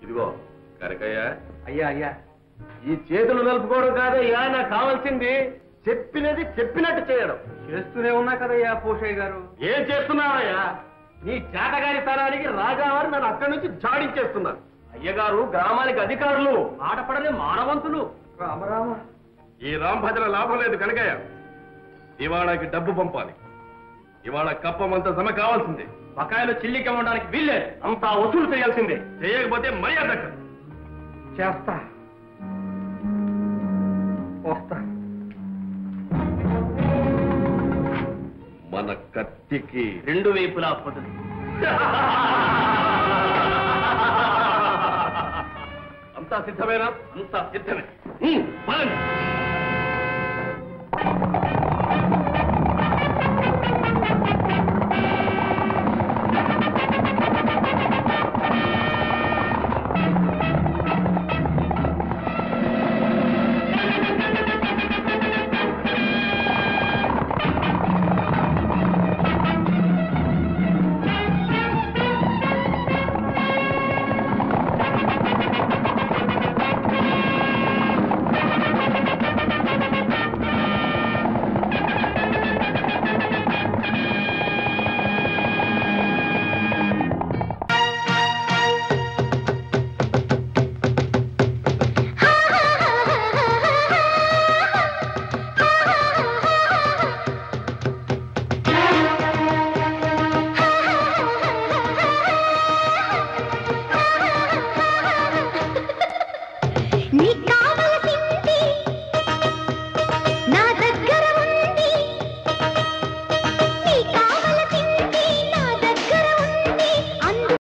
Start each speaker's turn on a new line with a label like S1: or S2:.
S1: ఇదిగో కనకయ్య
S2: అయ్యా అయ్యా
S1: ఈ చేతులు నలుపుకోవడం కాదయ్యా నాకు కావాల్సింది చెప్పినది చెప్పినట్టు చేయడం
S2: చేస్తూనే ఉన్నా కదయ్యా పోషయ్య గారు
S1: ఏం చేస్తున్నావయ్యా నీ చేతగారి తరానికి రాజావారు నన్ను అక్కడి నుంచి జాడించేస్తున్నారు అయ్యగారు గ్రామానికి అధికారులు ఆటపడని మానవంతులు
S2: రామరామ
S1: ఈ రాంభద్ర లాభం లేదు కనకయ్య ఇవాళకి డబ్బు పంపాలి ఇవాళ కప్పమంత జమ కావాల్సిందే బకాయిలు చిల్లికి ఇవ్వడానికి వీల్లేదు అంతా వసూలు చేయాల్సిందే చేయకపోతే మర్యాద దక్కదు.
S2: చేస్తా వస్తా
S1: మన కత్తికి
S3: రెండు వైపులా పొదులు
S1: అంతా సిద్ధమేనా అంతా సిద్ధమే ఉమ్, పదండి.